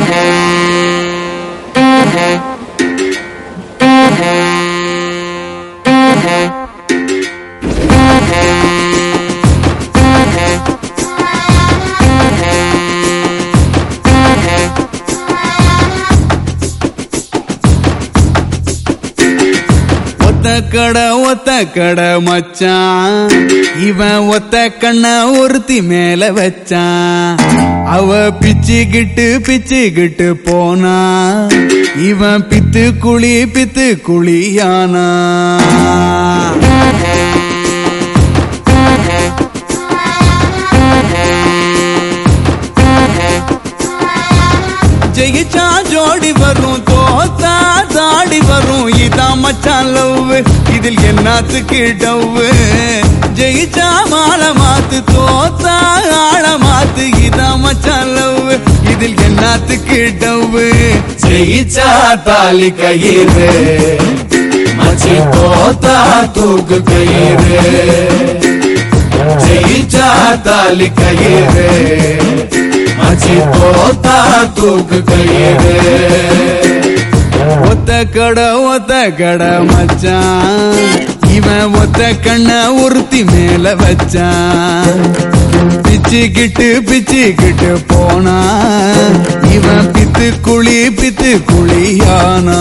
ஒத்த கடை ஒத்த கடை மச்சான் இவன் ஒத்த கண்ண ஒருத்தி மேல வச்சான் அவ பிச்சுக்கிட்டு பிச்சுக்கிட்டு போனா இவன் பித்து குழி பித்து குழியானா ஜெயிச்சா ஜோடி வரும் தோத்தா தாடி வரும் இதான் மச்சான் லவ் இதில் என்னத்துக்கு டவ்வு ஜெயிச்சா மாலை மாத்து தோத்தா ஆள மாத்து இதான் மச்சான் லவ் இதில் என்னத்துக்கு டவ்வு ஜெயிச்சா தாலி கயிறு மச்சி தோத்தா தூக்கு கயிறு ஜெயிச்சா தாலி கயிறு மச்சி தோத்தா தூக்கு கயிறு ஒத்த கடை ஒத்த கடை மச்சான் இவன் ஒத்த கண்ண ஒருத்தி மேல வச்சான் பிச்சுக்கிட்டு பிச்சுக்கிட்டு போனா இவன் பித்து குழி பித்து குழியானா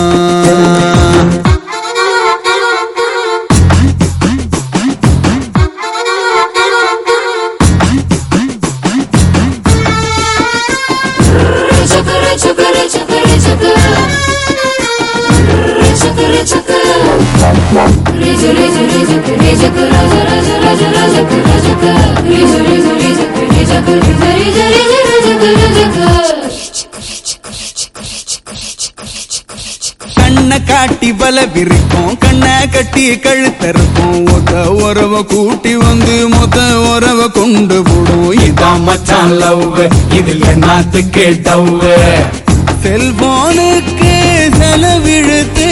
கண்ணை காட்டி வல விரிக்கும் கண்ணை கட்டி கழுத்தறுக்கும் ஒத்த உறவ கூட்டி வந்து மொத்த உறவ கொண்டு போடும் இதான் இதான் மச்சான் லவ் இதில் என்னத்துக்கு டவ் செல்போனுக்கு செலவிழுத்து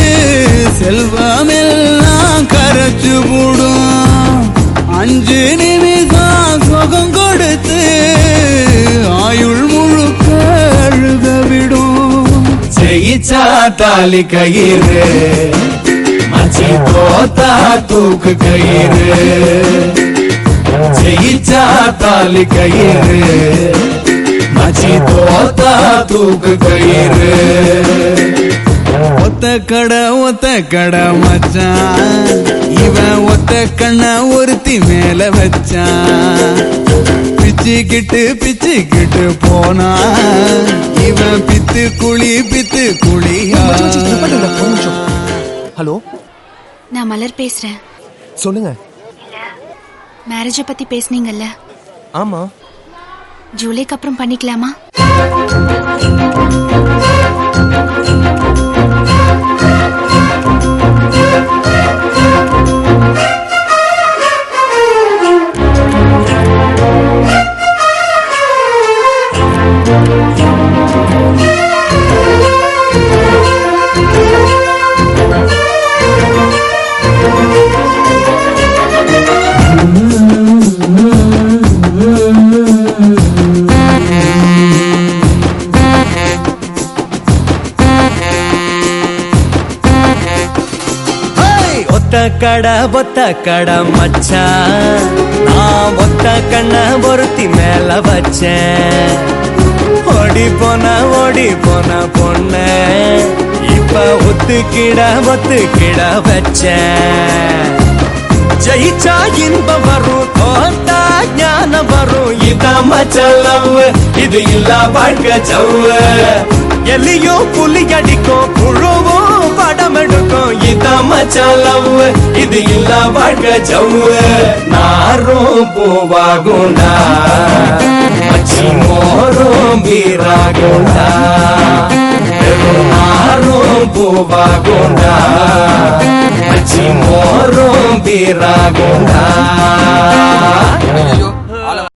செல்வமெல்லாம் கரைச்சு போடும் அஞ்சு நிமிஷம் சுகம் கொடுத்து ஆயுள் முழுக்க அழுக விடும் ஜெயிச்சா தாலி கயிறு மச்சி தோத்தா தூக்கு கயிறு ஜெயிச்சா தாலி கயிறு மச்சி தோத்தா தூக்கு கயிறு ஒத்த கடை ஒத்த கடை மச்சான் இவன் ஒத்த கண்ண ஒருத்தி மேல வச்சான் பிச்சுக்கிட்டு பிச்சுக்கிட்டு போனா இவன் பித்து குழி பித்து குழியா ஹலோ நான் மலர் பேசுறேன் சொல்லுங்க மேரேஜ பத்தி பேசுனீங்கல்ல ஆமா ஜூலைக்கு அப்புறம் பண்ணிக்கலாமா ஒத்த கடை ஒத்த கடை மச்சான் நான் ஒத்த கண்ண ஒருத்தி மேல வச்சேன் ஓடி போன ஓடி போன பொண்ண இப்ப ஒத்துக்கிட ஒத்துக்கிட வச்சேன் ஜெயிச்சா இன்பம் வரும் தோத்தா ஞானம் வரும் இதான் மச்சலவ் இது இல்ல வாழ்க்கை சவ்வு எலியும் புலி அடிக்கும் புழுவும் படம் எடுக்கும் இதான் மச்சலவ் இது இல்ல வாழ்க்கை சவ்வு நாரும் பூவாகுண்டா மச்சி மோரும் வீராகுண்டா வெறும் நாரும் பூவாகுண்டா மச்சி மோரும் வீராகுண்டா ஐயோ